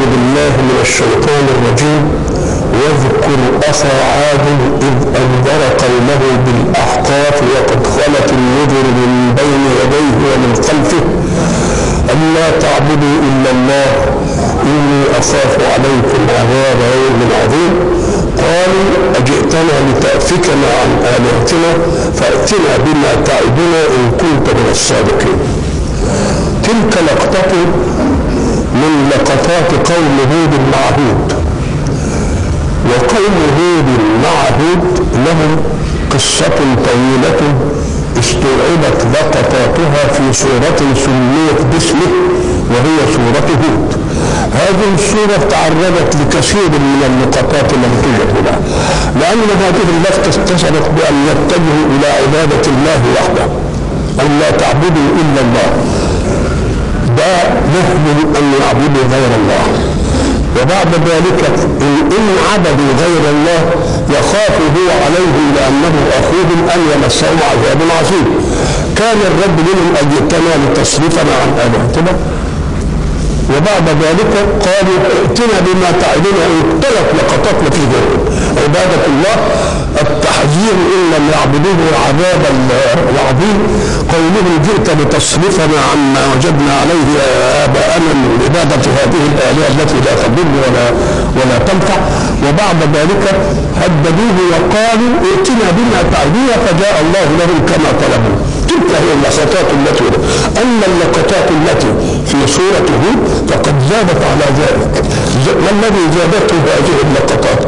بالله من الشيطان الرجيم واذكر أخا عاد إذ أنذر قومه بالأحقاف وقد خلت النذر من بين يديه ومن خلفه ألا تعبدوا إلا الله إني أخاف عليكم عذاب يوم عظيم قالوا أجئتنا لتأفكنا عن آلهتنا فأتنا بما تعدنا إن كنت من الصادقين تلك لقطة من لقطات قوم هود مع هود وقوم هود مع هود لهم قصة طويلة استوعبت لقطاتها في سورة سميت باسمه وهي سورة هود هذه السورة تعرضت لكثير من اللقطات التي توجد هنا لأن هذه اللفتة اتصلت بأن يتجهوا إلى عبادة الله وحده أن لا تعبدوا إلا الله ده نهي أن يعبدوا غير الله وبعد ذلك إن, إن عبدوا غير الله يخاف هو عليهم لأنه أخوهم أن يمسهم عذاب عظيم كان الرب منهم أن يجئتنا لتصرفنا عن آلهتنا وبعد ذلك قالوا ائتنا بما تعدنا ان ثلاث لقطات نتيجه عبادة الله التحذير ان لم يعبدوه عذاب العظيم قولهم جئت لتصرفنا عما وجدنا عليه اباءنا من عبادة هذه الالهة التي لا تضر ولا ولا تنفع وبعد ذلك هددوه وقالوا ائتنا بما تعدنا فجاء الله لهم كما طلبوا تلك هي اللقطات التي اما اللقطات التي في سوره هود فقد زادت على ذلك ما الذي زادته هذه اللقطات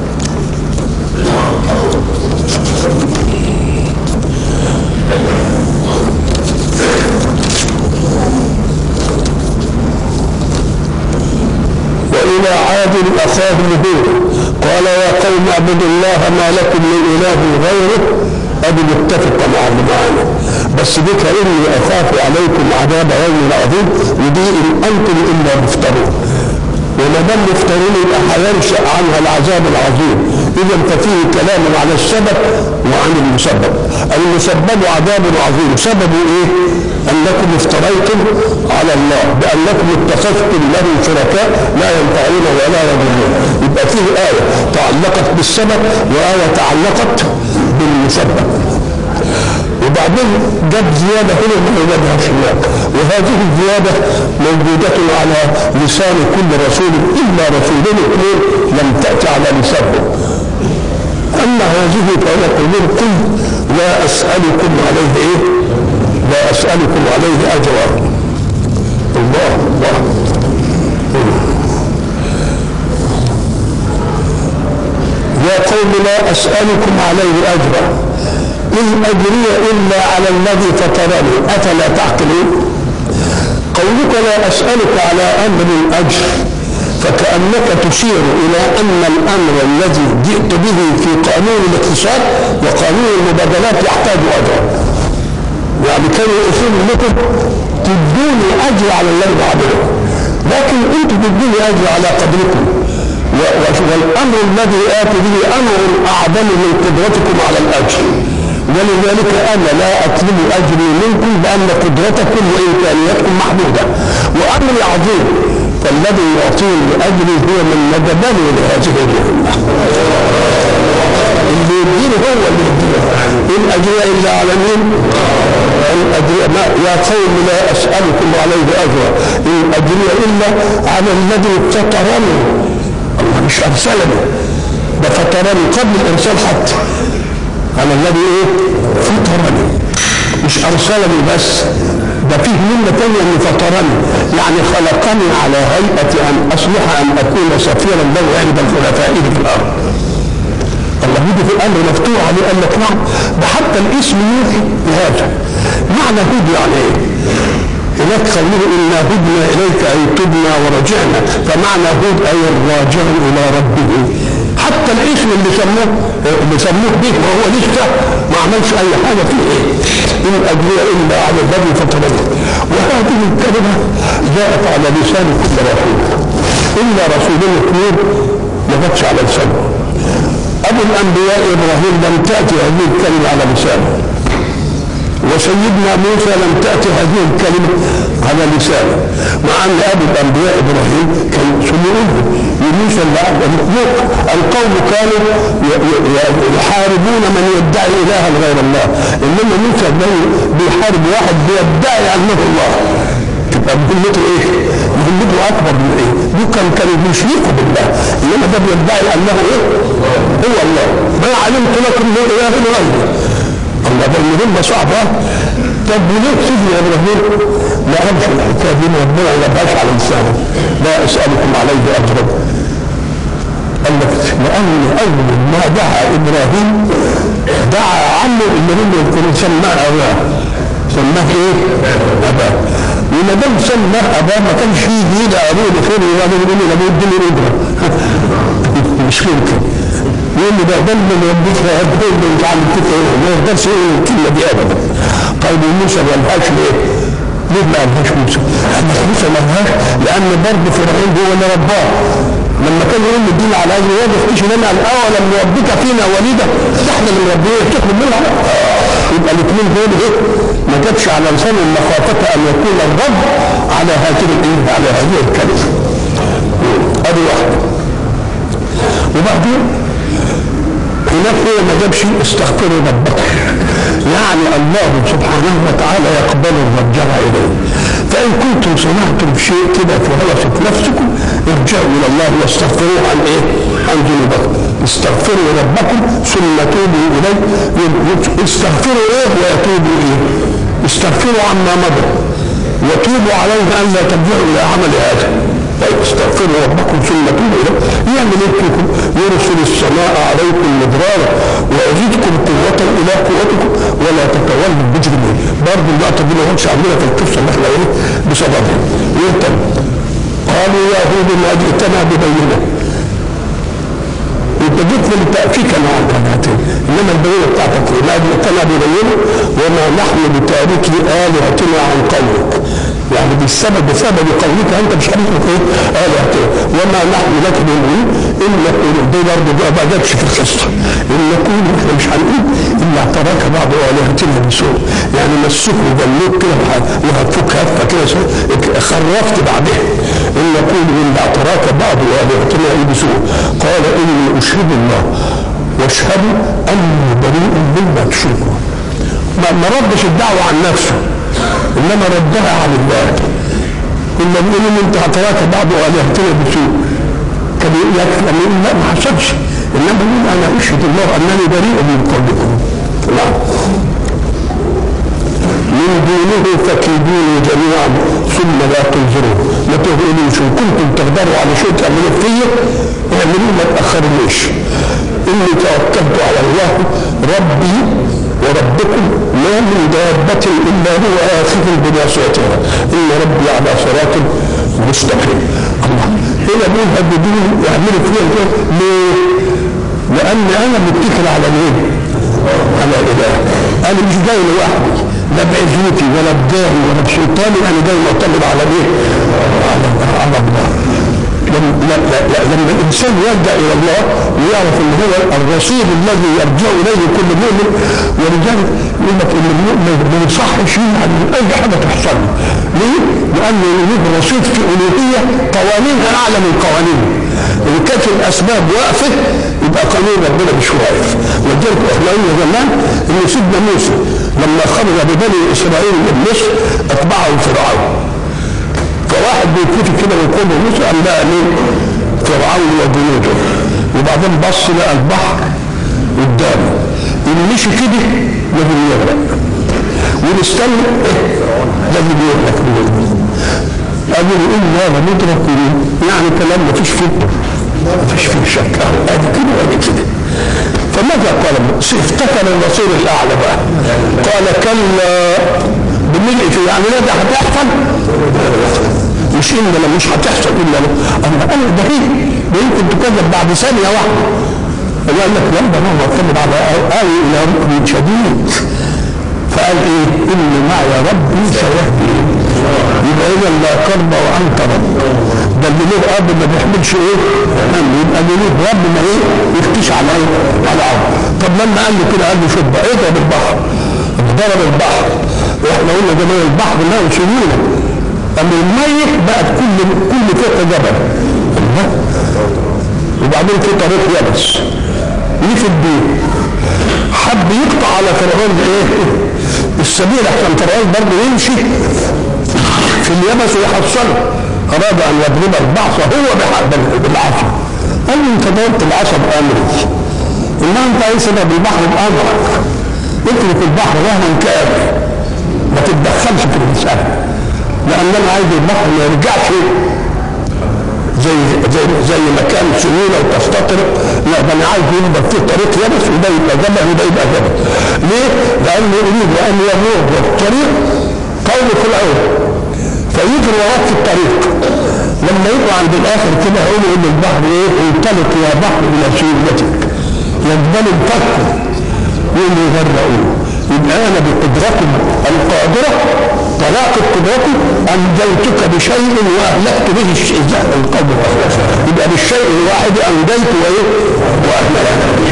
وإلى عاد أخاهم هود قال يا قوم اعبدوا الله ما لكم من إله غيره ادي متفق مع اللي معانا بس دي كاني اخاف عليكم عذاب يوم عظيم ودي ان انتم الا مفترون وما دام مفترون يبقى هينشا عنها العذاب العظيم اذا ففيه كلام على السبب وعن المسبب المسبب عذاب عظيم سببه ايه انكم افتريتم على الله بانكم اتخذتم له شركاء لا ينفعون ولا يضرون يبقى فيه ايه تعلقت بالسبب وايه تعلقت بالمسبب وبعدين جاب زيادة هنا ما يوجدهاش هناك وهذه الزيادة موجودة على لسان كل رسول إلا رسولين اثنين لم تأتي على لسانهم أما هذه فيقولون قل لا أسألكم عليه إيه؟ لا أسألكم عليه أجرا الله الله يا قوم لا أسألكم عليه أجرا إن أجري إلا على الذي فطرني أفلا تعقلون قولك لا أسألك على أمر الأجر فكأنك تشير إلى أن الأمر الذي جئت به في قانون الاقتصاد وقانون المبادلات يحتاج أجرا يعني كانوا يقولون لكم تدوني أجر على الذي بعمله لكن أنتم تدوني أجر على قدركم والامر الذي اتي به امر اعظم من قدرتكم على الاجر ولذلك انا لا اطلب اجري منكم لان قدرتكم وامكانياتكم محدوده وامري عظيم فالذي يعطيني اجري هو من ندبني لهذه المهمه اللي يديني هو اللي يديني ان اجري الا على مين؟ ان اجري ما يا قوم لا اسالكم عليه اجرا ان اجري الا على الذي فطرني الله مش ارسلني ده فطرني قبل الارسال حتى على الذي ايه فطرني مش ارسلني بس ده فيه منة تانية ان فطرني يعني خلقني على هيئة ان اصلح ان اكون سفيرا له عند الخلفاء في الارض الله يجي في الامر مفتوح عليه قال لك نعم ده حتى الاسم يوحي بهذا معنى هود يعني ايه؟ هناك خلوه انا هدنا اليك اي تبنا ورجعنا فمعنى هود اي الراجع الى ربه حتى الاسم اللي سموه اللي سموه به وهو لسه ما عملش اي حاجه فيه ايه؟ ان اجري الا على الذي فطرني وهذه الكلمه جاءت على لسان كل رسول الا رسولين اثنين ما جاتش على لسانه ابو الانبياء ابراهيم لم تاتي هذه الكلمه على لسانه وسيدنا موسى لم تأتي هذه الكلمة على لسانه مع أن أبو الأنبياء إبراهيم كان سمعوه وموسى اللي مخلوق القوم كانوا ي- ي- يحاربون من يدعي إلها غير الله إنما موسى بي- بيحارب واحد بيدعي أنه الله تبقى مهمته ايه؟ مهمته اكبر من ايه؟ دول كان كانوا بيشركوا بالله انما ده بيدعي انه ايه؟ هو الله ما علمت لكم من اله غيره الله ده المهمه صعبه طب وليه سيدنا ابراهيم ما قالش الحكايه دي ربنا ما يبقاش على لسانه لا اسالكم عليه اجرا قال لك لان اول ما دعا ابراهيم دعا عمه اللي هم يذكرون سماه اباه سماه ايه؟ اباه وما دام سماه اباه ما كانش فيه يدعى ابوه لخير وبعدين يقول له ابوه اديني اجره مش ممكن يقول له ده ده اللي يوديك يا ابوه اللي انت عملت ايه؟ ما يقدرش يقول الكلمه دي ابدا طيب وموسى ما قالهاش ليه؟ ليه ما قالهاش موسى؟ قال لك موسى ما قالهاش لان برضه فرعون هو اللي رباه لما كان يقول له الدين على اجل واضح ايش لنا الاول نربيك فينا وليدا احنا اللي مربيه تطلب منها يبقى الاثنين دول ايه ما جاتش على لسان مخافه ان يكون الرب على هذه الايه على هذه الكلمه ادي واحده وبعدين هناك هو ما جابش استغفروا ربكم يعني الله سبحانه وتعالى يقبل الرجاء اليه فان كنتم صنعتم شيء كده في هوسة نفسكم ارجعوا الى الله واستغفروه عن ايه؟ عن ذنوبكم استغفروا ربكم ثم توبوا اليه استغفروا ايه ويتوبوا ايه؟ استغفروا عما مضى وتوبوا عليه ان لا ترجعوا الى عمل هذا طيب استغفروا ربكم ثم توبوا اليه يعمل ايه فيكم؟ يرسل السماء عليكم مدرارا ويزيدكم قوة الى قوتكم ولا تتولوا مجرمين برضه اللقطة دي ما كانتش عندنا في القصة اللي احنا ايه بسببها يهتم قالوا يا هود ما جئتنا ببينة انت جيت لتأفيك عن هاتين انما البينة بتاعتك ما جئتنا ببينة وما نحن بتاركي آلهتنا عن قولك يعني بالسبب بسبب قولك انت مش عارف ايه آلهتنا وما نحن لك بمؤمنين ان نقول دي برضه دي ما جاتش في القصه ان نقول احنا مش هنقول الا اعتراك بعض الهتنا بسوء يعني مسوك وجلوك كده وهتفك هفه كده خرفت بعدها ان نقول ان اعتراك بعض الهتنا بسوء قال اني اشهد الله واشهدوا اني بريء مما تشركون ما ما ردش الدعوه عن نفسه انما ردها عن الله كنا بنقول ان انت اعتراك بعض الهتنا بسوء كان يكفي ان يقول لا ما حصلش انما يقول انا اشهد الله انني بريء من قولكم نعم من دونه فكيدوني جميعا ثم لا تنظرون ما تقولوش ان كنتم تقدروا على شيء تعملوه فيا اعملوه ما تاخرونيش اني توكلت على الله ربي وربكم ما من دابة إلا هو آخذ بناصيتها إن ربي على صراط مستقيم الله هنا بيقول هددوني يعملوا فيها كده ليه؟ لأن أنا متكل على مين؟ على إله أنا مش جاي لوحدي لا بعزوتي ولا بداهي ولا بسلطاني أنا جاي معتمد على مين؟ على على الله لما, لا لا لا لما الانسان يلجا الى الله ويعرف ان هو الرسول الذي يرجع اليه كل مؤمن ولذلك يقول لك ان المؤمن ما يصحش عن اي حاجه تحصل له. ليه؟ لانه له رصيد في الوهيه قوانينها اعلى من قوانينه. ان كانت الاسباب واقفه يبقى قانون ربنا مش واقف. ولذلك احنا قلنا زمان ان سيدنا موسى لما خرج ببني اسرائيل من مصر اتبعه فرعون. فواحد بيتفتح كده ويقول موسى قال لا مين؟ فرعون وجنوده وبعدين بص لقى البحر قدامه اللي مشي كده لازم يغرق ونستنى لازم يغرق قالوا له انا لندرك يعني كلام ما فيش فيه ما فيش فيه شك ادي كده وادي كده فماذا قال افتكر النصير الاعلى بقى قال كلا بالملء في يعني لا ده هتحصل مش الا مش هتحصل الا انا انا ده ايه ده يمكن تكذب بعد ثانيه واحده فقال لك لا ده هو معتمد على آوي الى ركن شديد فقال ايه ان معي ربي سيهدي يبقى اذا لا كرب وانت رب ده اللي له اب ما بيحملش ايه يبقى اللي له رب ما ايه يفتش على ايه على عرض طب لما قال له كده قال له شوف بقى اضرب البحر ضرب البحر واحنا قلنا جمال البحر ماء سيوله اما الميت بقت كل كل فقه جبل الله. وبعدين في طريق يبس ليه في الدين حب يقطع على فرعون ايه السبيل عشان فرعون برضه يمشي في اليبس ويحصله اراد ان يضرب البعص هو بحق بالعصا قال له انت ضربت العصا بامري انما انت عايز تضرب البحر بامرك اترك البحر رهنا كامل ما تتدخلش في المساله لان انا عايز البحر ما يرجعش زي زي زي ما كان سهوله وتستطرق لا ده انا عايز يبقى في طريق يبس وده يبقى جبل وده يبقى جبل ليه؟ لانه يريد ان يمر الطريق قوم فرعون فيجري وراك في الطريق لما يبقى عند الاخر كده يقول يقول للبحر ايه انطلق يا بحر الى سيولتك يجبل الفك يقول له يغرقوه يبقى انا بقدرتي القادره طلاقة قدرتي أنجيتك بشيء وأهلكت به الشيء القدر يبقى بالشيء الواحد أنجيت وإيه؟ وأهلكت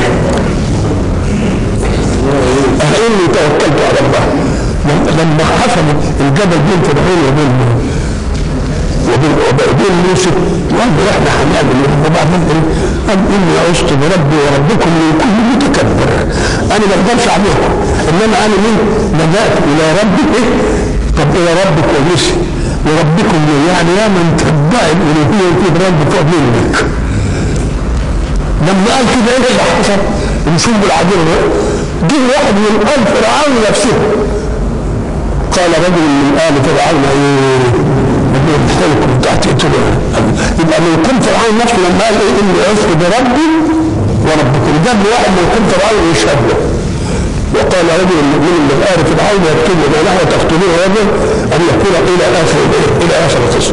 أني توكلت على الله لما حصل الجبل بين فرعون وبين وبين وبين موسى وقال له احنا هنعمل ايه؟ وبعدين ايه؟ قال اني عشت بربي وربكم من كل متكبر انا ما اقدرش عليكم انما انا من لجأت الى ربي ايه؟ طب الى ربك ومشي وربكم ليه؟ يعني يا من تدعي الالوهيه وفي ربك منك لما قال كده ايه اللي حصل؟ نشوف بالعجيب جه واحد من ال فرعون نفسه قال رجل من ال فرعون ايه مختلف تحت يبقى من كل فرعون نفسه لما قال ايه اني عشت بربي وربكم جاب لي واحد من كل فرعون يشهد له وقال رجل من من ال فرعون يكتب ما نحو تقتلون رجل ان يكون الى اخر الى اخر القصه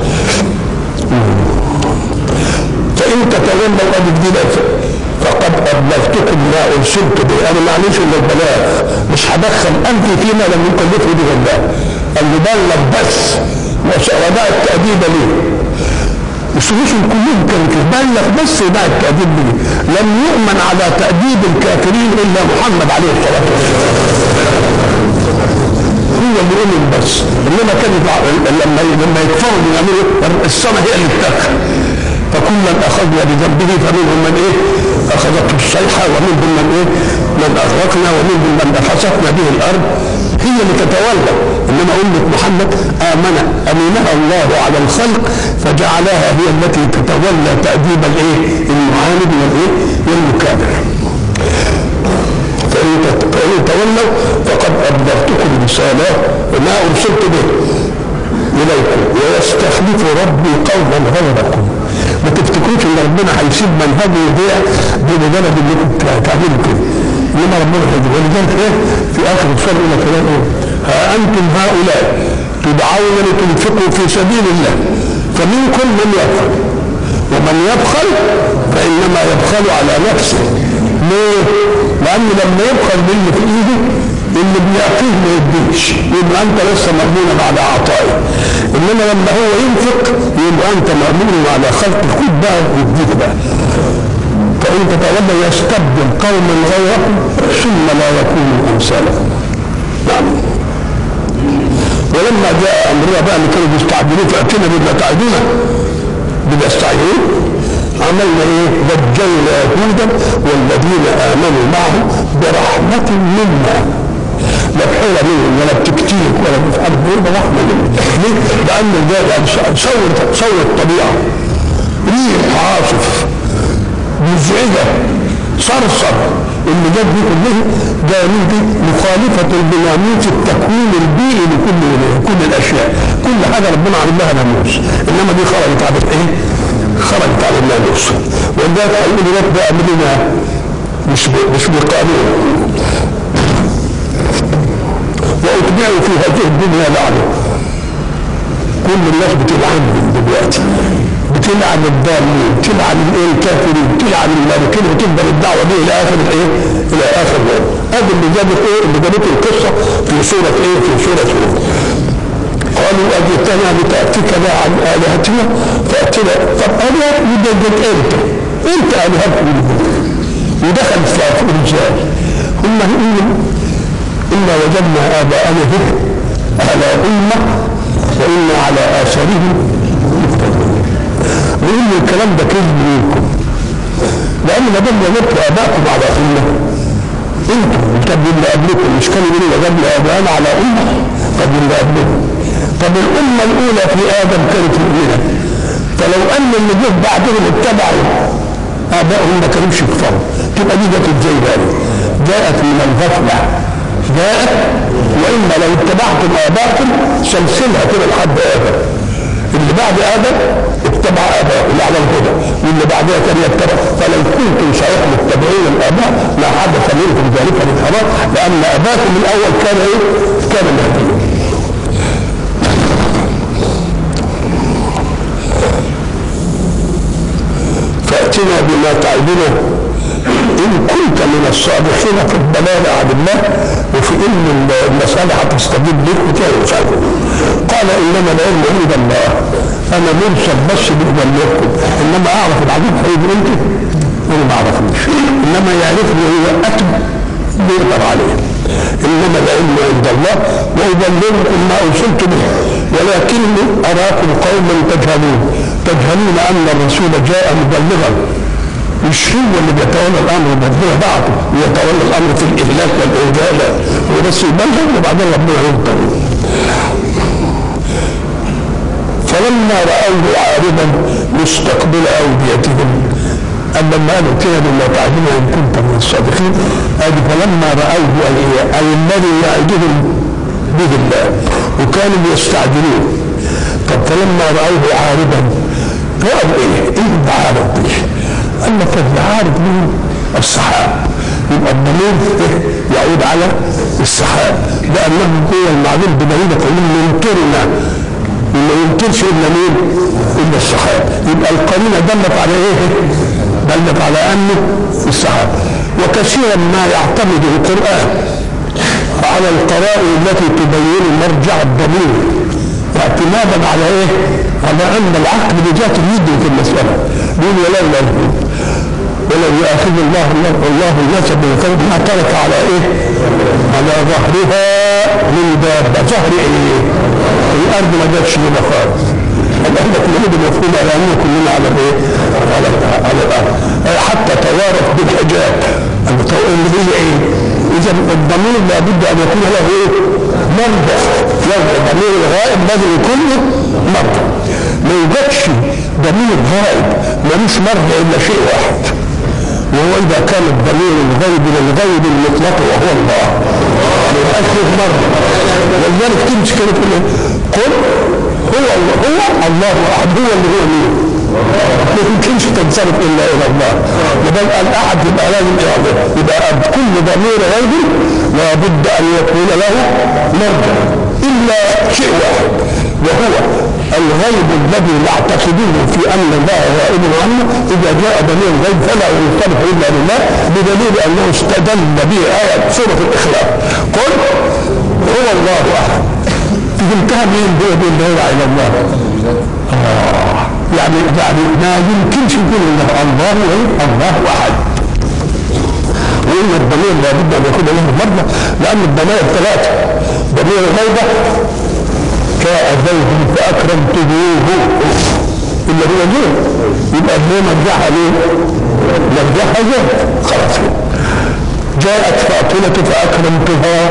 فان تتولوا قد جديد فقد ابلغتكم ما ارسلت به انا معلش الا البلاغ مش هدخل انت فيما لم يكلفه به الله قال له بلغ بس وده التأديب ليه مش الرسل كلهم كانوا كده بلغ بس وده التأديب ليه لم يؤمن على تأديب الكافرين إلا محمد عليه الصلاة والسلام هو اللي يؤمن بس انما كانت لما لما يكفروا يعملوا السنه هي اللي بتدخل فكلا اخذنا بذنبه فمنهم من ايه اخذته الصيحه ومنهم من ايه من اغرقنا ومنهم من خسفنا به الارض هي اللي تتولى انما امه محمد امن امنها الله على الخلق فجعلها هي التي تتولى تاديب الايه المعاند والايه والمكابر فإن تولوا فقد أبلغتكم رسالات وما أرسلت به إليكم ويستخلف ربي قوما غيركم ما تفتكروش ان ربنا هيسيب منهجه يضيع بمجرد انكم تعملوا كده انما ربنا هيجي ولذلك ايه في اخر السوره يقول لك ايه ها انتم هؤلاء تدعون لتنفقوا في سبيل الله فمنكم من يبخل ومن يبخل فانما يبخل على نفسه ليه؟ لأن لما يبخل باللي في إيده اللي بيعطيه ما يديش يبقى أنت لسه مأمون على عطائه إنما لما هو ينفق يبقى أنت مأمون على خلق خد بقى واديك بقى فإن تتولى يستبدل قوما غيركم ثم لا يكونوا أمثالكم نعم ولما جاء أمرنا بقى اللي كانوا بيستعجلون فأتينا بما تعدون بما يستعجلون عملنا ايه نجينا هودا والذين امنوا معه برحمة منا لا بحيرة منهم ولا بتكتيك ولا مش عارف ايه برحمة منا ليه؟ لأن ده صور صور الطبيعة ريح عاصف مزعجة صرصر اللي جاب دي كلها جايين دي مخالفة بناموس التكوين البيئي لكل كل الأشياء كل حاجة ربنا عامل لها ناموس إنما دي خرجت على إيه؟ خرجت على الناموس ولذلك هيقولوا لك بقى أمرنا مش مش بقانون وأتبعوا في هذه الدنيا لعنة كل الناس بتلعنهم دلوقتي بتلعن الضالين بتلعن الايه الكافرين بتلعن المالكين وتفضل الدعوه دي الى اخر الايه؟ الى اخر اليوم هذا اللي جابت ايه؟ اللي جابت القصه في سوره ايه؟ في سوره هود قالوا اجئتنا لتاتيكنا عن الهتنا فاتنا طب الهه بدك انت انت الهتكم ودخل في الرجال هم يقولوا انا وجدنا اباءنا به على أمة وإنا على آثارهم مقتدون بيقول لي الكلام ده كذب منكم لأن ما دام وجدتوا آباءكم على أمة انتم طب اللي قبلكم مش كانوا يقولوا وجدنا آباءنا على أمة طب اللي قبلكم طب الأمة الأولى في آدم كانت مؤمنة فلو أن اللي جه بعدهم اتبعوا آبائهم ما كانوش يكفروا تبقى دي جت ازاي بقى؟ جاءت من الغفلة جاءت وإما لو اتبعتم آباءكم سلسلها كده لحد آدم اللي بعد آدم اتبع آباءه اللي على الهدى واللي بعدها كان يتبع فلو كنتم صحيح متبعين الآباء ما حدث منكم ذلك الانحراف لأن آباءكم الأول كان إيه؟ كان مهديا فأتنا بما تعدنا إن كنت من الصالحين في الضلال عن الله وفي إن المصالح تستجيب لك وتعمل مش عارف قال إنما العلم عند الله أنا مرسل بس بأبلغكم إنما أعرف العجيب هيجي أنت أنا ما أعرفوش إنما يعرفني هو أتم بيقدر عليه إنما العلم عند الله وأبلغكم ما أرسلت به ولكني أراكم قوما تجهلون تجهلون أن الرسول جاء مبلغا مش هو اللي بيتولى الامر ربنا بعته يتولى الامر في الاهلاك والاهجاء هو بس يبلغ وبعدين ربنا ينطق فلما راوه عارضا مستقبل اوديتهم اما لما قالوا ائتنا بما تعدنا ان كنت من الصادقين ادي فلما راوه اي اي الذي يعدهم به الله وكانوا يستعجلون طب فلما راوه عارضا راوا ايه؟ ايه العارض دي؟ قال لك العارض من السحاب يبقى الضمير يعود على السحاب لانه هو المعلوم بدليل قولهم ينكرنا ما ينكرش الا مين؟ الا السحاب يبقى القرينه دلت على ايه؟ دلت على انه السحاب وكثيرا ما يعتمد القران على القرائن التي تبين مرجع الضمير اعتمادا على ايه؟ على ان العقل بذاته يدرك المساله يقول ولولا ولو يؤاخذ الله الله الناس بالقول ما ترك على ايه؟ على ظهرها من دابه ظهر ايه؟ الارض ما جاتش هنا خالص احنا كلنا بنفهم اعلاننا كلنا على الايه؟ على على الارض حتى توارث بالحجاب اللي هي ايه؟ اذا الضمير لابد ان يكون له ايه؟ مرجع يرجع ضمير الغائب لازم يكون له مرجع ما يوجدش ضمير غائب ملوش مرجع الا شيء واحد وهو اذا كان الضمير الغيب للغيب المطلق وهو الله ما يبقاش له مرجع ولذلك تمشي كده تقول قل هو الله هو الله احد هو اللي هو مين ما يمكنش تنصرف الا الى الله يبقى الاحد يبقى لازم يبقى كل ضمير غيب لابد ان يكون له مرجع الا شيء واحد وهو الغيب الذي نعتقدونه في ان الله غائب عنه اذا جاء دليل الغيب فلا ينصرف الا لله بدليل انه استدل به ايه سوره الاخلاق قل هو الله احد فهمتها مين هو بين دور الى الله آه. يعني يعني ما يمكنش يكون الا الله ايه الله احد وان الضمير لابد ان يكون له مرجع لان الضمائر ثلاثه ضمير الغيبه جاء زيد فاكرمته اللي هو زيد يبقى هو مرجعها ليه؟ مرجعها زيد خلاص جاءت فاطمه فاكرمتها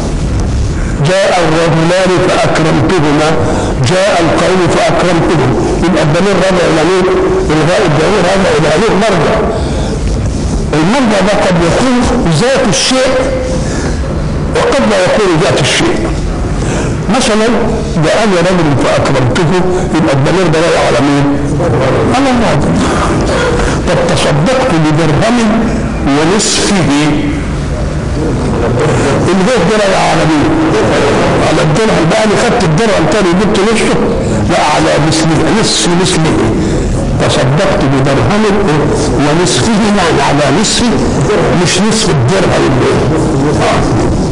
جاء الرجلان فاكرمتهما جاء القوم فاكرمتهم يبقى الضمير راجع الى مين؟ الغاء الضمير راجع الى مين؟ مرجع المرجع ده قد يكون ذات الشيء وقد لا يكون ذات الشيء مثلا جاءني رجل فاكرمته يبقى الضمير ده راجع على مين؟ على الله طب تصدقت بدرهم ونصفه البيت ده راجع على مين؟ على الدرهم بقى انا خدت الدرهم تاني جبت نصفه لا على مثله نصف مثله تصدقت بدرهم ونصفه يعني على نصفه مش نصف الدرهم اللي آه.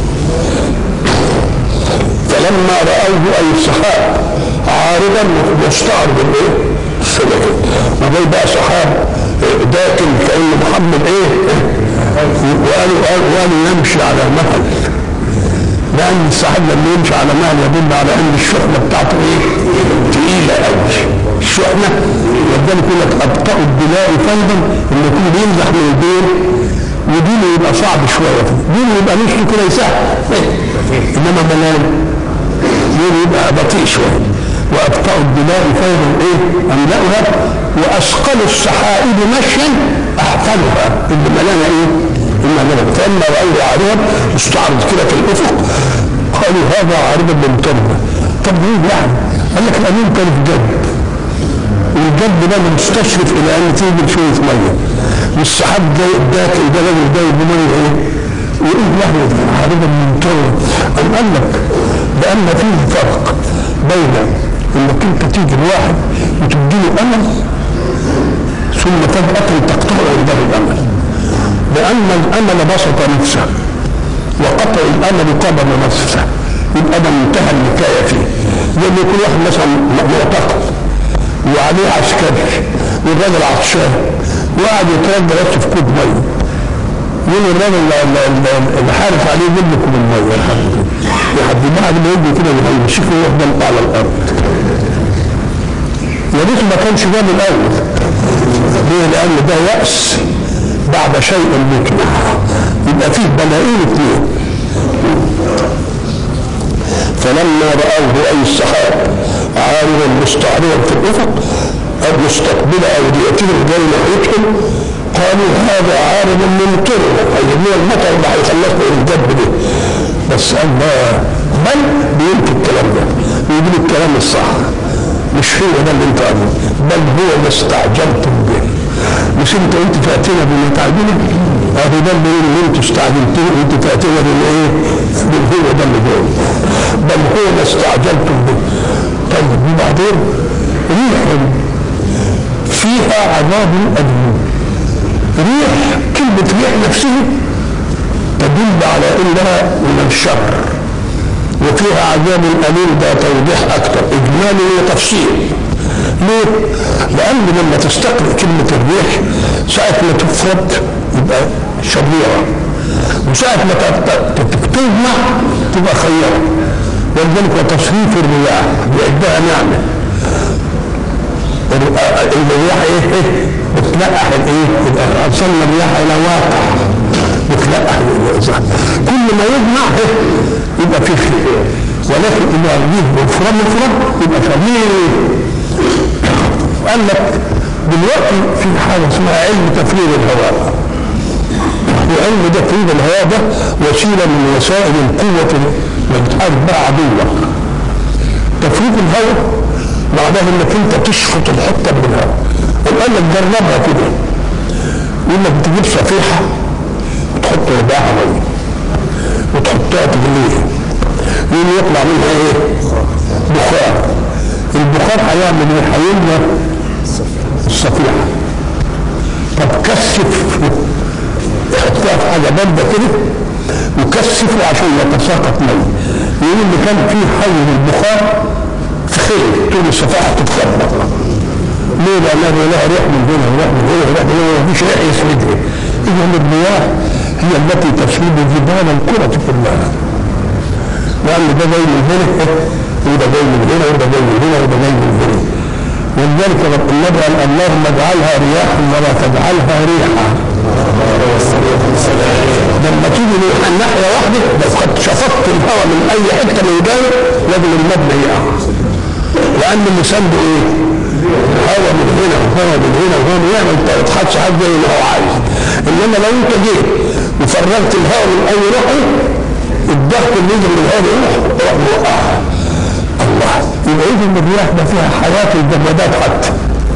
فلما رأوه أي السحاب عارضا يستعرض الايه؟ السلكة ما جاي بقى سحاب داكن كأن محمد ايه؟ وقالوا قالوا يمشي على مهل لان السحاب لما يمشي على مال يدل على ان الشحنه بتاعته ايه؟ تقيله قوي الشحنه ولذلك يقول لك ابطا البلاء فيضا ان يكون بينزح من البير ودينه يبقى صعب شويه دينه يبقى نصه كده يسهل انما ملان دينه يبقى بطيء شويه وابطا البلاء فيضا ايه؟ املاؤها واثقل السحائب مشيا احقلها اللي ملانها ايه؟ إما ملك فلما رأوه عارضا استعرض كده في الأفق قالوا هذا عارض ممتنع طب ليه يعني؟ قال لك الأمين كان في جد والجد ده مستشرف إلى أن تيجي شوية مية والسحاب جاي اداك ده راجل جاي بمية إيه؟ ويقول له عارضا ممتنع أم قال لك بأن فيه فرق بين انك انت تيجي لواحد وتديله امل ثم فجأة تقطعه عنده الامل لأن الأمل بسط نفسه وقطع الأمل قبل نفسه يبقى ده منتهى النكاية فيه زي ما يكون واحد مثلا معتقل وعليه عسكري والراجل عطشان وقاعد يترجى بس في كوب ميه يقول الراجل اللي حارس عليه يجيب له كوب الميه لحد كده لحد بعد ما يجي كده يمشيك ويفضل على الارض يا ريت ما كانش جاب الاول ليه؟ لان ده يأس بعد شيء مقنع يبقى فيه بلائين اثنين فلما رأوه أي السحاب عارضا مستعرضا في الأفق أو مستقبل أوديتهم جاي ناحيتهم قالوا هذا عارض ممطرنا أي من المطر اللي هيخلصنا من الجب ده بس الله بل بينفي الكلام ده ويقول الكلام الصح مش هو ده اللي انت قاله بل هو ما استعجلتم به مش انت انت تاتينا بما تعجبه هذا ده اللي اللي انتوا استعجلتوه انت تاتينا بما ايه هو ده اللي جاي بل هو ما استعجلتم به طيب وبعدين ريح فيها عذاب أليم ريح كلمة ريح نفسها تدل على انها من الشر وفيها عذاب أليم ده توضيح أكثر إجمالي وتفصيل ليه؟ لأن لما تستقرئ كلمة الريح ساعة ما تفرد يبقى شريرة وساعة ما تجمع تبقى خيرة ولذلك وتصريف الرياح بيعدها نعمة الرياح ايه ايه بتلقح الايه ارسلنا الرياح الى واقع بتلقح كل ما يجمع ايه يبقى فيه خير ولكن اذا جه مفرد مفرد يبقى شرير قال لك دلوقتي في حاجه اسمها علم تفريغ الهواء وعلم تفريغ الهواء ده وسيله من وسائل القوه اللي بتحارب بها عدوك تفريغ الهواء معناه انك انت تشفط الحته من الهواء وقال لك جربها كده يقول لك تجيب صفيحه وتحط رباعها ميه وتحطها تغليها يقوم يطلع منها ايه؟ بخار البخار هيعمل ايه؟ هيملى الصفيحه طب كثف حطها في حاجه بارده كده وكثفه عشان يتساقط ميه يقول اللي كان فيه حيز البخار في خير طول الصفائح تتخبط ليه؟ لأنه لها ريح من هنا وريح من هنا وريح من هنا مفيش ريح يسندها إذا الرياح هي التي تسند جبال الكرة كلها لأن ده جاي من هنا وده جاي من هنا وده جاي من هنا وده جاي من هنا ولذلك النبي قال اللهم اجعلها رياحا ولا تجعلها ريحا لما تيجي من الناحيه واحده لو قد شفطت الهواء من اي حته من جانب لازم المبنى يقع لان اللسان ده ايه؟ هواء من هنا وهواء من هنا وهواء من هنا ما تضحكش حد زي ما هو عايز انما لو انت جيت وفرغت الهواء من اي ناحيه الضغط اللي يجي من الهواء يروح يروح موقعها الله يبقى اذا الرياح ده فيها حياه الجمادات حتى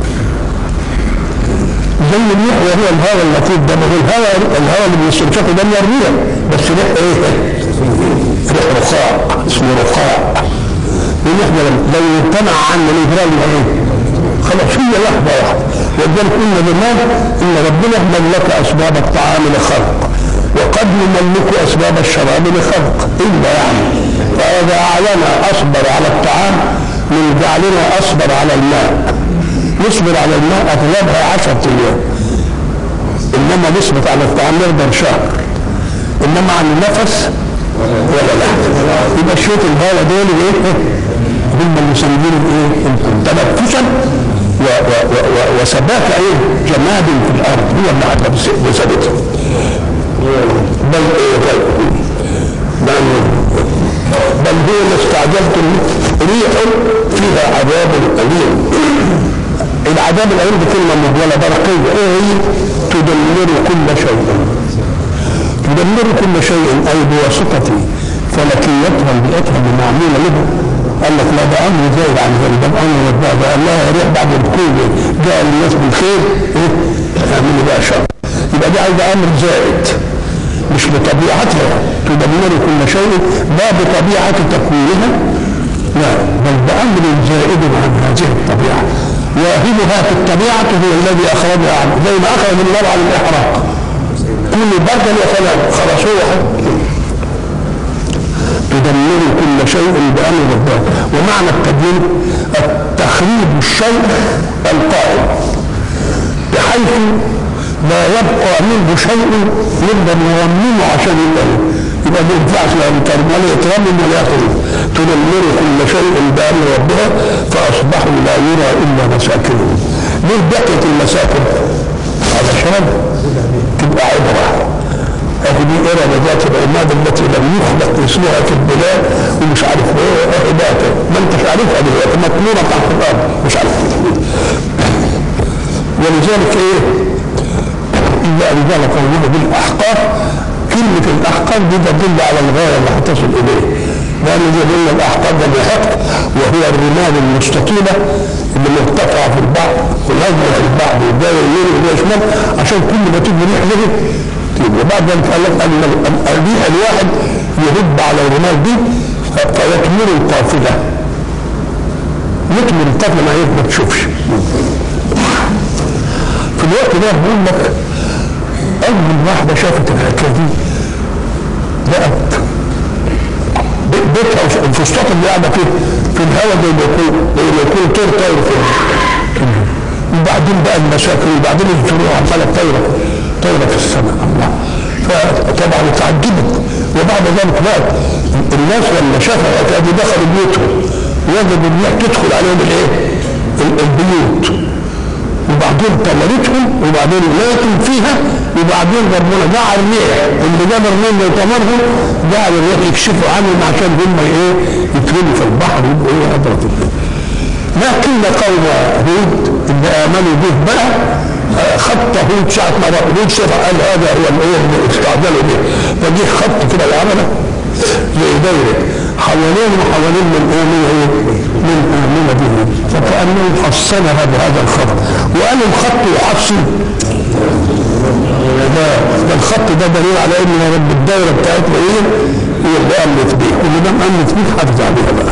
زي الريح وهو الهواء اللطيف ده ما هو الهواء الهواء اللي بيستنشقه ده من الريح بس ريح ايه؟ ريح رخاء اسمه رخاء لان احنا لو امتنع عنا نجرى لنا ايه؟ خلاص هي لحظه واحده ولذلك قلنا زمان ان ربنا ملك اسباب الطعام لخلق وقد نملك اسباب الشراب لخلق الا يعني فاذا اعلنا اصبر على الطعام من جعلنا اصبر على الماء نصبر على الماء اغلبها عشرة ايام انما نثبت على الطعام نقدر شهر انما عن النفس ولا لا يبقى شوط الهواء دول ايه هم اللي يسمونه ايه تنفسا و- و- و- و- وثبات ايه جماد في الارض هو اللي عدى بثبته بل ايه بل بل بل هو ما استعجلتم ريح فيها عذاب اليم العذاب الاليم دي كلمه مبولة برقيه ايه هي تدمر كل شيء تدمر كل شيء اي بواسطه فلكيتها بيئتها المعموله له قال لك لا ده امر زايد عن ذلك ده امر ربنا ده الله يريح بعد الكل جاء للناس بالخير ايه اعملوا بقى شر يبقى دي عايزه امر زائد مش بطبيعتها تدمر كل شيء لا بطبيعه تكوينها لا بل بامر زائد عن هذه الطبيعه واهلها في الطبيعه هو الذي اخرجها عنه زي ما اخرج النار عن الاحراق كل بردا وسلام خلاص هو تدمر كل شيء بأمر ربها ومعنى التدمير التخريب الشيء القائم بحيث لا يبقى منه شيء نقدر نرممه عشان يبقى يبقى ما ينفعش لا يترمم ولا يترمم ولا يخرج تدمر كل شيء بأمر ربها فأصبحوا لا يرى إلا مساكنهم ليه بقيت المساكن؟ علشان تبقى عبره هذه دي إرادة ذات العماد التي لم يخلق مثلها في البلاد ومش عارف ايه عبادة ما انتش عارفها دلوقتي مطلوبة تحت الأرض مش عارف ولذلك ايه إلا أن ذلك الله بالأحقاف كلمة الأحقاف دي تدل على الغاية اللي هتصل إليه لأن زي ما قلنا الأحقاف ده الحق وهو الرمال المستطيلة اللي مرتفعة في البحر والأزرق في البحر والجاي يمين وجاي شمال عشان كل ما تيجي ريح له وبعد ذلك قال لك ان الريح الواحد يهب على الرمال دي فيكمل القافله يكمل القافله ما هي ما تشوفش في الوقت ده بقول لك اول واحده شافت الحكايه دي لقت بيتها الفسطاط اللي قاعده فيه في الهواء زي ما يكون زي ما يكون طير طاير في وبعدين بقى المشاكل وبعدين الفروع عماله طايره طايره في السماء الله فطبعا اتعجبت وبعد ذلك بقى الناس لما شافوا الحكايه دي دخلوا بيوتهم وجدوا الريح تدخل عليهم الايه؟ البيوت وبعدين طمرتهم وبعدين ماتوا فيها وبعدين ربنا جعل الريح اللي جاب الريح اللي طمرهم جعل الريح يكشفوا عنهم عشان هم ايه يترموا في البحر ويبقوا ايه قدرة الله لكن قوم هود اللي امنوا به بقى خط هود ساعة ما هود شاف قال هذا هو الايه اللي استعجلوا به فجه خط كده العمله زي دايره حوالين وحوالين من ايه من ايه من آمنة به فكأنه حصنها بهذا الخط وقال الخط يحصن ده ده الخط ده دليل على ان يا رب الدايره بتاعتنا ايه هي اللي امنت بيه واللي دام امنت بيه حافظ عليها بقى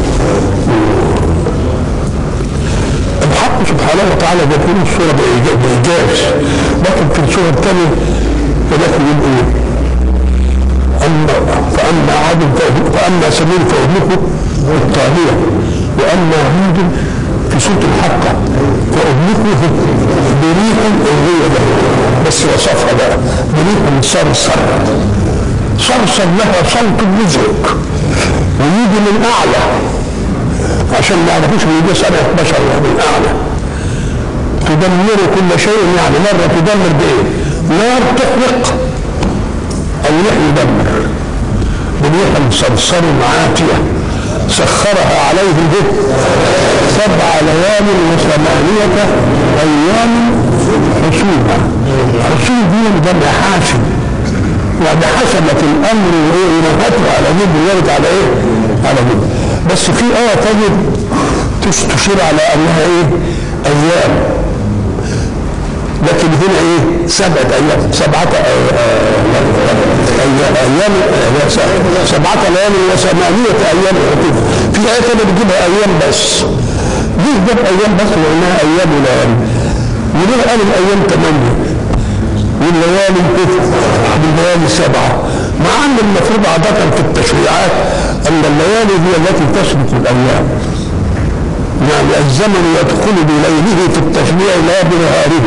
الحق سبحانه وتعالى بيقول الصورة بإيجاز لكن في الصورة الثانية ولكن يقول إيه؟ أما فأما عاد فأما سبيل فأهلكه الطاغية وأما هود في سورة الحقة فأهلكه بريح هي له بس وصفها بقى بريح صرصر صرصر لها صوت مزعج ويجي من أعلى عشان ما يعرفوش ان دي صنعة بشر من اعلى تدمر كل شيء يعني مرة تدمر بايه؟ نار تحرق او ريح يدمر بريح صرصر عاتية سخرها عليهم به سبع ليال وثمانية ايام حسوبا حسوب دي ده حاسب يعني حسبت الامر ونهته على جد وارد على ايه؟ على جد بس في آية تجد تشير على أنها إيه؟ أيام لكن هنا إيه؟ سبعة أيام سبعة أيام سبعة ليال وثمانية أيام في آية تانية بتجيبها أيام بس ليه جاب أيام بس وإنها أيام وليالي وليه قال الأيام ثمانية والليالي بالليالي سبعة مع أن المفروض عادة في التشريعات أن الليالي هي التي تسبق الأيام يعني الزمن يدخل بليله في التشريع لا بنهاره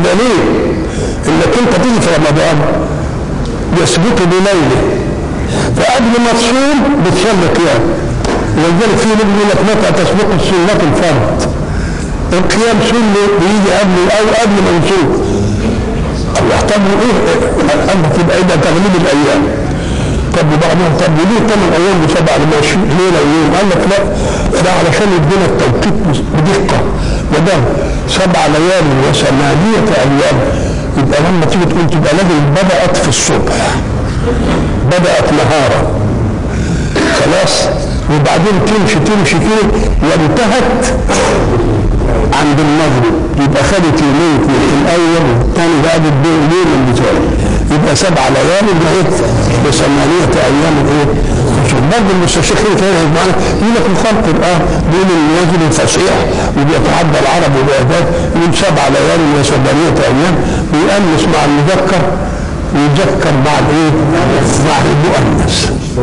بدليل انك انت تيجي في رمضان يسبق بليله فقبل ما تصوم بتصلي قيام ولذلك في نبي يقول لك متى تسبق السنة الفرض القيام سنة بيجي قبل او قبل ما نصوم الله طب ايه الامر تبقى ده تغليب الايام طب وبعدين طب وليه ثمان ايام وسبع ليله ويوم قال لك لا ده علشان يدينا التوقيت بدقه ما دام سبع ليالي وثمانيه ايام يبقى لما تيجي تقول تبقى لازم بدات في الصبح بدات نهارا خلاص وبعدين تمشي تمشي كده وانتهت عند المغرب يبقى خدت يومين الاول والثاني بعد اليوم اللي جاي يبقى سبع ليالي بقيت بثمانية أيام إيه؟ برضه المستشرقين كانوا معنا يقول لك الخلق الآن بيقول النازل الفصيح وبيتعدى العرب والإعداد يقول سبع ليالي وثمانية أيام ويأنس مع المذكر ويذكر مع الإيه؟ مع المؤنث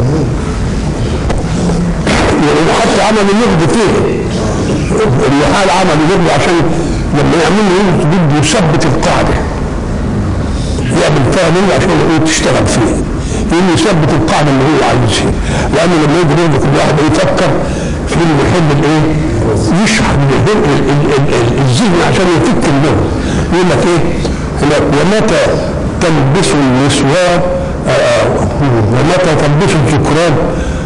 وحتى عمل النقد فيه النحال عمل النقد عشان لما يعمل له بده يثبت القاعده يعمل فيها منه عشان ايه تشتغل فيه لانه يثبت القاعده اللي هو عايزها لانه لما يجي يقول كل واحد يفكر في اللي بيحب الايه يشرح الذهن عشان يفك النوم يقول لك ايه ومتى تلبس النسوان ومتى تلبس الذكران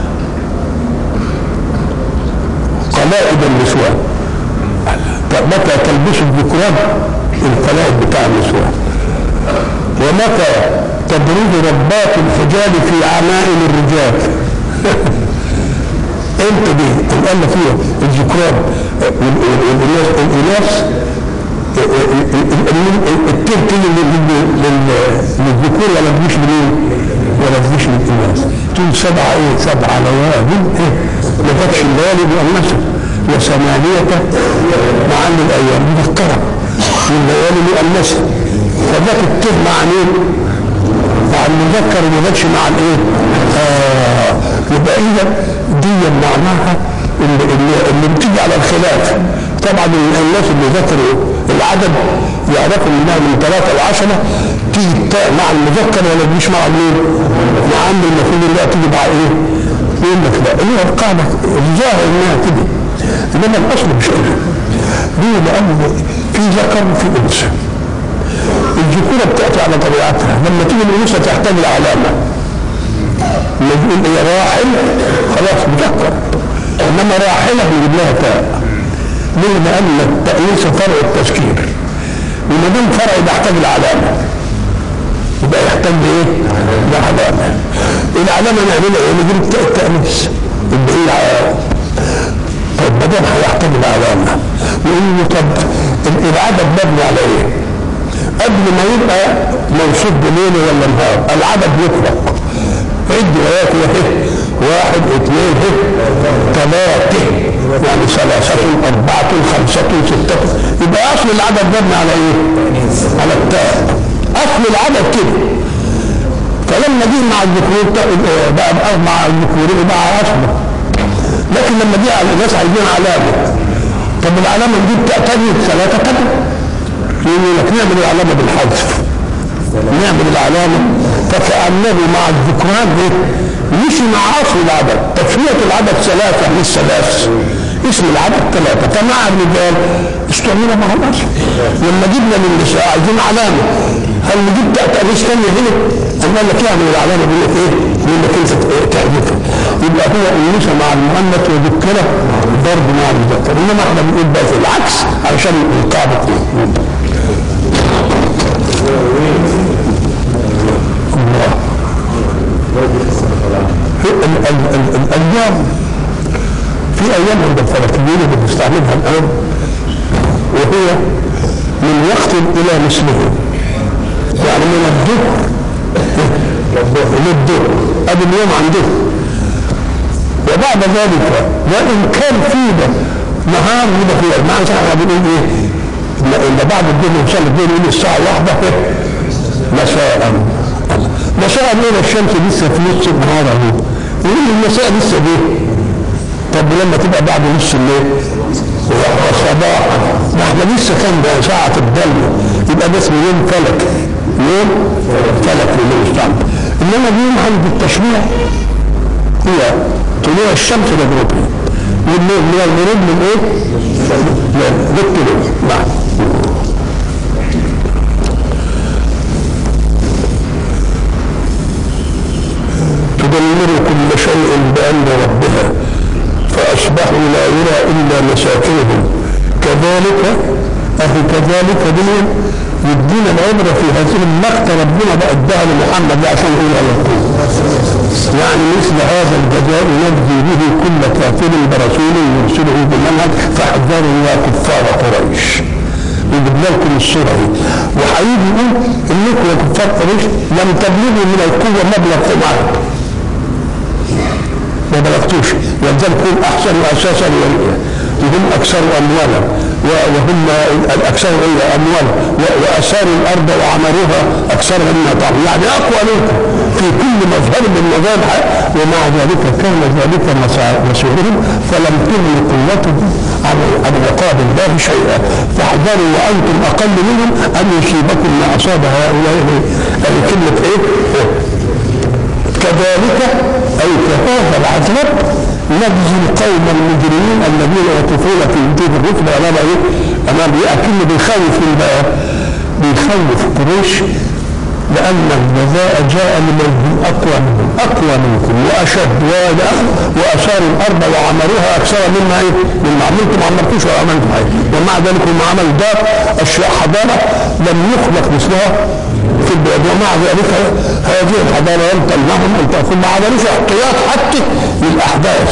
قلائد النسوان متى تلبس الذكران القلائد بتاع النسوان ومتى تبرز ربات الحجاب في عمائم الرجال انت دي قال لك فيها الذكران الاناث الترك للذكور ولا تجيش لمين؟ ولا تجيش للاناث تقول سبعه ايه؟ سبعه ليالي ايه؟ ما جاتش الليالي مؤنثه وثمانيه مع ان الايام مذكره والليالي مؤنثه فجت التر مع مين؟ مع المذكر وما جاتش مع الايه؟ آه يبقى اذا دي معناها اللي, اللي, اللي بتيجي على الخلاف طبعا الناس اللي ذكروا العدد يعرفوا انها من ثلاثه لعشره تيجي التاء مع المذكر ولا تجيش مع مين؟ مع عم المفروض انها تيجي مع ايه؟ يقول لك لا هي القاعده الظاهر انها كده انما الاصل مش كده ليه؟ لان في ذكر وفي انثى الذكوره بتاتي على طبيعتها لما تيجي الانثى تحتاج لعلامه لما تقول هي راحل خلاص مذكر انما راحله نجيب لها تاء ليه؟ لان التأنيث فرع التذكير وما دام فرع يحتاج لعلامه يبقى يحتاج لايه؟ لعلامه العلامه نعملها ايه؟ نجيب التاء التأنيث يبقى هي طب ما دام هيحتاج لعلامه نقول له طب العدد مبني على ايه؟ قبل ما يبقى موصوف بليل ولا نهار العدد يطلق عد وياك ايه واحد اثنين ايه ثلاثة يعني ثلاثة أربعة خمسة ستة يبقى أصل العدد مبني على إيه؟ على التاء أصل العدد كده فلما جه مع الذكور بقى مع الذكور بقى أصله لكن لما جه على الناس عايزين علامة طب العلامة دي تأتي ثلاثة كده يقول لك نعمل العلامة بالحذف نعمل العلامة فكأنه مع الذكران ايه مشي مع أصل العدد تسمية العدد ثلاثة مش ثلاث اسم العدد ثلاثة فمع الرجال استعمل مع الأصل لما جبنا للنساء عايزين علامة هل نجيب تأتأنيس ثانية هنا؟ قال لك يعمل العلامة بيقول لك ايه؟ بيقول لك انت تحذفها يبقى هو النساء مع المؤنث وذكرة ضرب مع المذكر انما احنا بنقول بقى في العكس علشان القاعدة ايه؟ الايام في ايام عند الفلكيين اللي بنستعملها الان وهي من وقت الى مثله يعني من الظهر للظهر ادي اليوم عندهم وبعد ذلك وان كان في ده نهار يبقى في معنى احنا بنقول ايه؟ ان بعد الظهر يوصل الظهر يقول الساعه واحده مساء مساء ليلة الشمس لسه في نص النهار اهو يقول المساء لسه دي طب لما تبقى بعد نص الليل صباحا ده احنا لسه كان ده ساعة الظلمة يبقى ده اسمه يوم فلك يوم فلك لله يستعمل انما اليوم عند التشريع هي طلوع الشمس لغروبها والليل من الغروب من ايه؟ للطلوع نعم تدمر كل شيء بأمر ربها فأصبحوا لا يرى إلا مساكنهم كذلك أهي كذلك دنيا يدينا العبرة في هذه المقطة ربنا بقى اداها لمحمد عشان يقول على القوة يعني مثل هذا الجزاء نجزي به كل كافر برسول يرسله بمنهج فاحذروا يا كفار قريش يجيب لكم الصورة دي وهيجي يقول انكم يا كفار قريش لم تبلغوا من القوة مبلغ قمار ما بلغتوش ولذلك هم احسنوا اساسا وهم اكثر اموالا وهم الاكثر اموالا واثاروا الارض وعمروها اكثر مما تعملون يعني اقوى منكم في كل مظهر من مظاهر ومع ذلك كان ذلك مسيرهم فلم تغن قوتهم عن عن عقاب الله شيئا فاحذروا وانتم اقل منهم ان يصيبكم ما اصاب هؤلاء يعني كلمه ايه؟ كذلك اي كهذا العذاب نجزي القوم المجرمين الذين يطوفون في وجوه الرسل امام ايه؟ امام ايه؟ اكن بيخوف من بقى بيخوف قريش لأن الجزاء جاء لمن هم أقوى منهم أقوى منكم وأشد وأثاروا الأرض وعمروها أكثر مما إيه؟ مما عملتم عملتوش ولا عملتم حاجة ومع ذلك هم عملوا دار أشياء حضارة لم يخلق مثلها في البلاد ومع ذلك هذه الحضارة لم تمنعهم أن تأخذ ما عملوش احتياط حتى للأحداث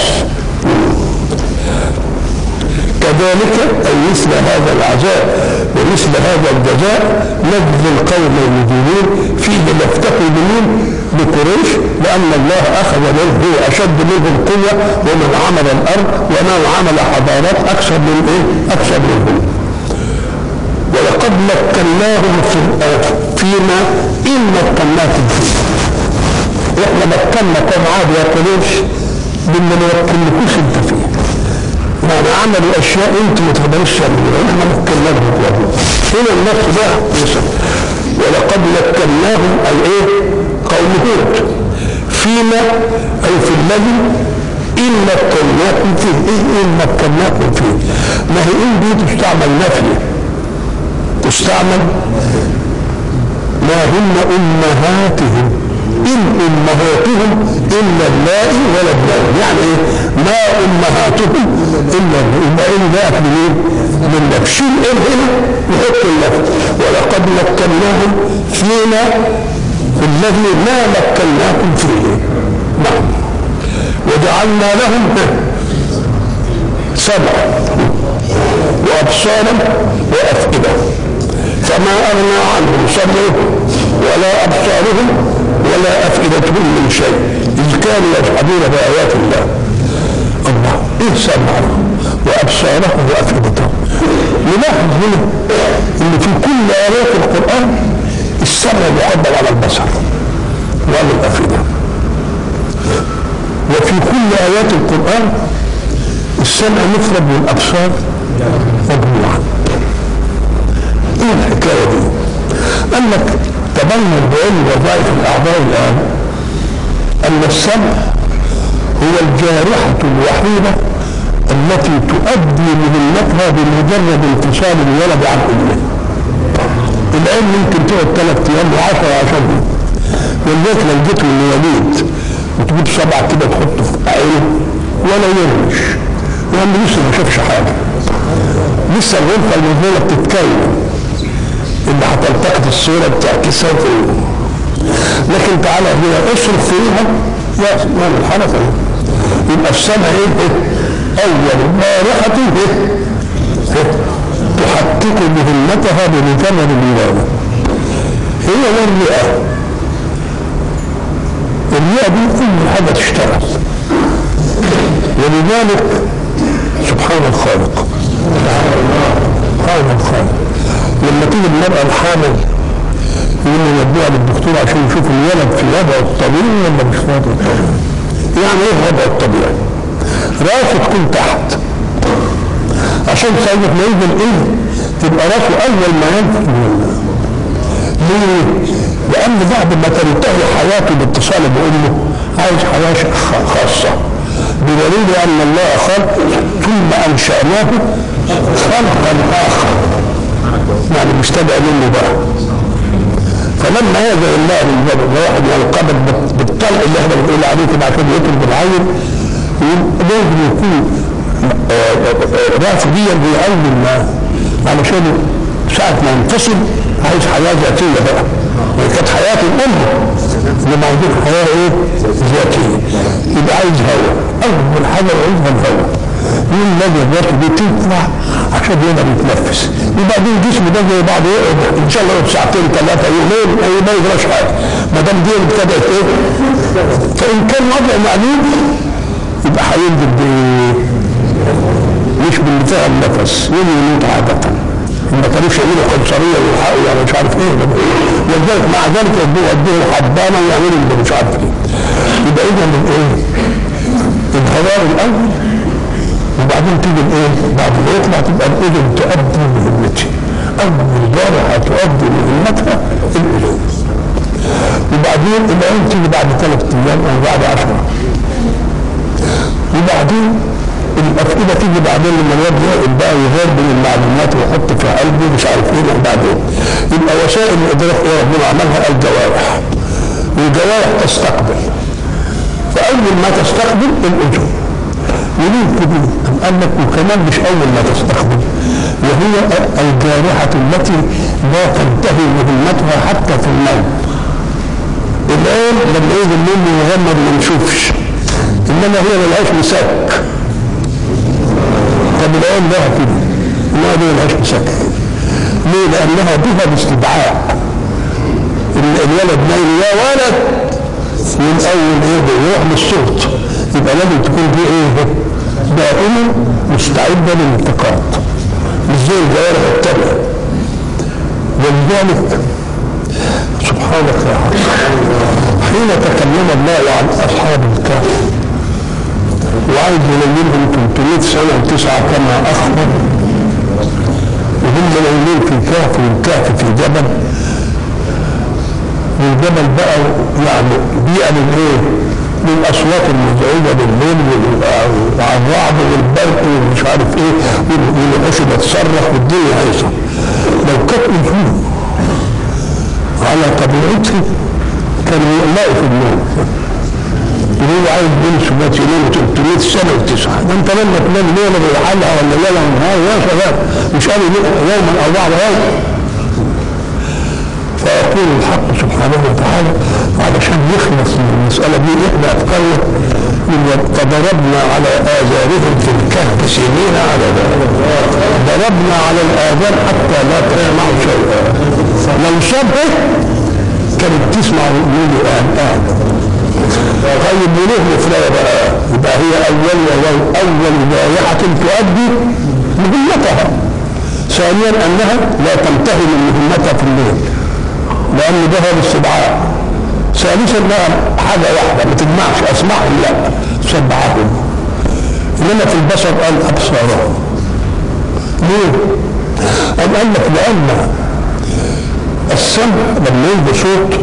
كذلك أي مثل هذا العذاب ومثل هذا الجزاء نجزي القوم المجرمين فيه نفتقي بمين بقريش لأن الله أخذ منه هو أشد منهم قوة ومن عمل الأرض ومن عمل حضارات أكثر من إيه؟ أكثر منهم ولقد مكناهم في فيما إن مكناكم فيه إحنا مكنا كم عاد يا قريش بما ما يمكنكوش أنت فيه يعني عملوا اشياء انت ما تقدروش تعملوها احنا مكناهم هنا النفس ده يسر ولقد مكناهم اي ايه قوم هود فيما اي في الذي ان مكناكم فيه ايه ان مكناكم فيه ما هي ان دي تستعمل نفي تستعمل ما هن امهاتهم إن أمهاتهم إلا اللائي ولا الدائي يعني إيه؟ ما أمهاتهم إلا يبقى إن جاءت منين؟ من لك شيل إيه هنا يحط اللفظ ولقد مكناهم فينا الذي ما مكناكم فيه نعم وجعلنا لهم سبع وأبصارا وأفئدة فما أغنى عنهم سمعهم ولا أبصارهم ولا أفئدتهم من شيء إذ كانوا يجحدون بآيات الله الله إيه سمعهم وأبصارهم وأفئدتهم نلاحظ هنا إن في كل آيات القرآن السمع يقدم على البصر وعلى الأفئدة وفي كل آيات القرآن السمع مفرد والأبصار مجموعة ايه الحكايه دي؟ قال لك تبين بعلم وظائف الاعضاء الان ان السمع هو الجارحه الوحيده التي تؤدي مهمتها بمجرد انفصال الولد عن امه. العين ممكن تقعد ثلاث ايام و10 عشان ولذلك لو جيت للوليد وتجيب صبع كده تحطه في عينه ولا يرمش لانه لسه ما شافش حاجه لسه الغرفه المظلمه بتتكون اللي هتلتقط الصورة بتعكسها في لكن تعالى هنا اصرف فيها يا سبحان الحركة يبقى السمع ايه اول بارحة ايه تحقق مهمتها بمجرد الولادة هي والرئة الرئة دي كل حاجة تشتغل ولذلك سبحان الخالق سبحان الخالق لما تيجي المرأة الحامل يقول له يوديها للدكتور عشان يشوف الولد في وضعه الطبيعي ولا مش وضعه الطبيعي. يعني ايه وضعه الطبيعي؟ راسه تكون تحت. عشان ساعة ما يجي الإذن تبقى راسه أول ما ينفذ ليه؟ لأن بعد ما تنتهي حياته باتصاله بأمه عايز حياة خاصة بدليل أن الله خلق ثم أنشأناه خلقا آخر يعني مستدعي منه بقى فلما يجعل الله من واحد من القبر بالطلق اللي احنا بنقول عليه كده عشان يطلب العين لازم يكون رافضيا بأول ما علشان ساعة ما ينفصل عايز حياة ذاتية بقى كانت حياة الأم لموضوع حياة إيه؟ ذاتية يبقى عايز هوا أول حاجة عايزها الهوا يقول الذي الذات دي تطلع عشان يقدر يتنفس وبعدين جسمه ده زي بعض يقعد ان شاء الله يقعد ساعتين ثلاثه يومين ما يجراش حاجه ما دام دي ابتدات ايه؟ فان كان وضع معلوم يبقى هينزل بايه؟ مش بانتهاء النفس يجي يموت عاده ما كانوش يعملوا قنصريه ويلحقوا يعني مش عارف ايه ولذلك مع ذلك يدوه يدوه الحبانه ويعملوا اللي مش عارف ايه يبقى اذا الايه؟ الهواء الاول وبعدين تيجي الايه؟ بعد ما يطلع تبقى الاذن تؤدي مهمتها اول جارحه تؤدي مهمتها الاذن وبعدين العين تيجي بعد ثلاث ايام او بعد عشره وبعدين الافئده تيجي بعدين لما الواد يقعد بقى يغير بين المعلومات ويحط في قلبه مش عارف ايه وبعدين يبقى وسائل الادراك ايه ربنا عملها الجوارح والجوارح تستقبل فاول ما تستقبل الاذن وليه كده؟ قال لك وكمان مش اول ما تستقبل وهي الجارحه التي لا تنتهي مهمتها حتى في النوم الان لما يجي النوم يغمض ما نشوفش انما هي ملهاش مساك طب العين لها كده انما دي ملهاش مساك ليه؟ لانها بها الاستدعاء الولد نايم يا ولد من اول ايه يروح للصوت يبقى لازم تكون دي ايه؟ دائما مستعده للالتقاط مش زي الجوارح التانية ولذلك سبحانك يا حق حين تكلم الله عن اصحاب الكهف وعايز ينيمهم 300 سنه وتسعه كما اخبر وهم نايمين في كهف والكهف في جبل والجبل بقى يعني بيئه للايه؟ للاصوات المزعجه بالليل والرعد والبرق ومش عارف ايه والوحوش بتصرخ والدنيا هيصه لو كانت نجوم على طبيعته كان يلاقي في النوم وهو عايز بين سبات ينام 300 سنه وتسعه ده انت لما تنام ليله بحالها ولا ليله ونهار يا شباب مش قالوا يوما او بعد يوم فيقول الحق سبحانه وتعالى علشان يخلص من المسألة دي احنا أفكارنا فضربنا على آذانهم في الكهف سنين على ذلك ضربنا على الآذان حتى لا تسمع شيئا لو شبه كانت تسمع يقول آن آن طيب وليه مفرده بقى يبقى هي أول أول جائحة تؤدي مهمتها ثانيا أنها لا تنتهي من مهمتها في الليل لأن ده هو الاستدعاء ثالثا انها حاجة واحدة ما تجمعش أسمعهم لا سبعهم إنما في البشر قال أبصارهم ليه؟ قال قال لك لأن السمع لما يجي صوت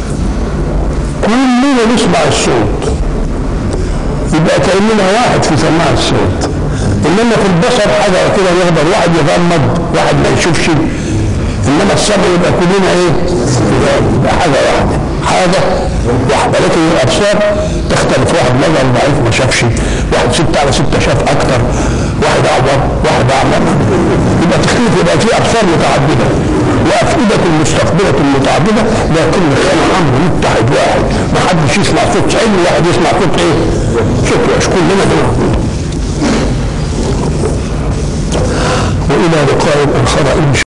كلنا نسمع الصوت يبقى كأننا واحد في سماع الصوت إنما في البصر حاجة كده يقدر واحد يغمض واحد ما يشوفش انما السمع يبقى كلنا ايه؟ يبقى حاجه واحده حاجه واحده لكن الابصار تختلف واحد نظر ضعيف ما شافش واحد ستة على ستة شاف اكتر واحد اعور واحد اعمى يبقى تختلف يبقى في ابصار متعدده وافئده مستقبله متعدده لكن كان امر متحد واحد ما حدش يسمع صوت عين واحد يسمع صوت ايه؟ صوت وحش كلنا هنا والى لقاء اخر ان